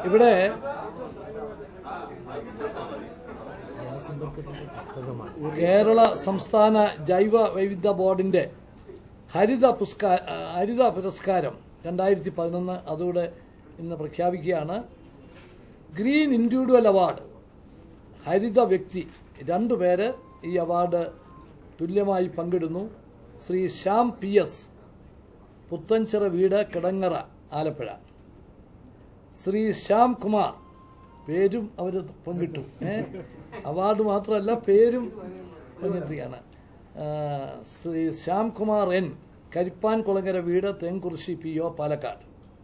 ഇവിടെ ജനസമ്പർക്കത്തിന്റെ പുസ്തകമാണ് കേരള സംസ്ഥാന ജൈവ വൈവിധ്യ ബോർഡിന്റെ ഹരിത പുസ്കാ- ഹരിത പുരസ്കാരം രണ്ടായിരത്തി പതിനൊന്ന് അതുകൂടെ ഇന്ന് പ്രഖ്യാപിക്കുകയാണ് ഗ്രീൻ ഇൻഡിവിജ്വൽ അവാർഡ് ഹരിത വ്യക്തി രണ്ടുപേര് ഈ അവാർഡ് തുല്യമായി പങ്കിടുന്നു ശ്രീ ശ്യാം പി എസ് പുത്തൻചിറ വീട് കിടങ്ങറ ആലപ്പുഴ ശ്രീ ശ്യാം കുമാർ പേരും അവർ പങ്കിട്ടു ഏ അവാർഡ് മാത്രമല്ല പേരും പങ്കിട്ടിരിക്കുകയാണ് ആ, ശ്രീ ശ്യാം കുമാർ എൻ കരിപ്പാൻ കുളങ്ങര വീട് തേങ്കുറിശി പി ഒ പാലക്കാട്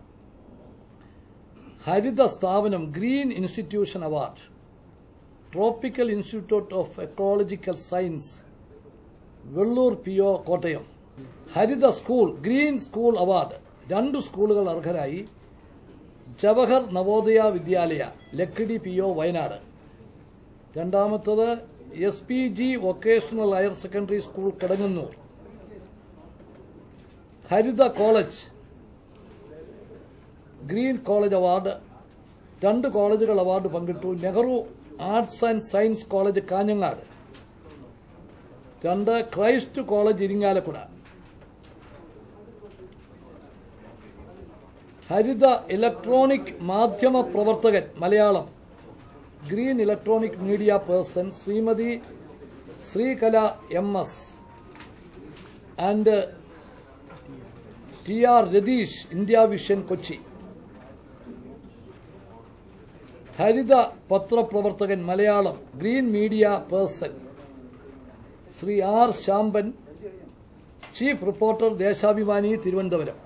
ഹരിത സ്ഥാപനം green institution award tropical institute of ecological science Vellur P O Kottayam ഹരിത സ്കൂൾ ഗ്രീൻ സ്കൂൾ അവാർഡ് രണ്ട് സ്കൂളുകൾ അർഹരായി ജവഹർ നവോദയ വിദ്യാലയ ലക്കിടി പി ഒ വയനാട് രണ്ടാമത്തത് S P G vocational higher secondary school Kidangannur ഹരിത കോളേജ് ഗ്രീൻ കോളേജ് അവാർഡ് രണ്ട് കോളേജുകൾ അവാർഡ് പങ്കിട്ടു Nehru arts and science college Kanhangad രണ്ട് ക്രൈസ്റ്റ് കോളേജ് ഇരിങ്ങാലക്കുട ഹരിത ഇലക്ട്രോണിക് മാധ്യമ പ്രവർത്തകൻ Malayalam green electronic media person Shrimati Shrikala M S and T R Ratheesh India Vision Kochi ഹരിത പത്രപ്രവർത്തകൻ Malayalam green media person Shri R Shamban chief reporter Deshabhimani Thiruvananthapuram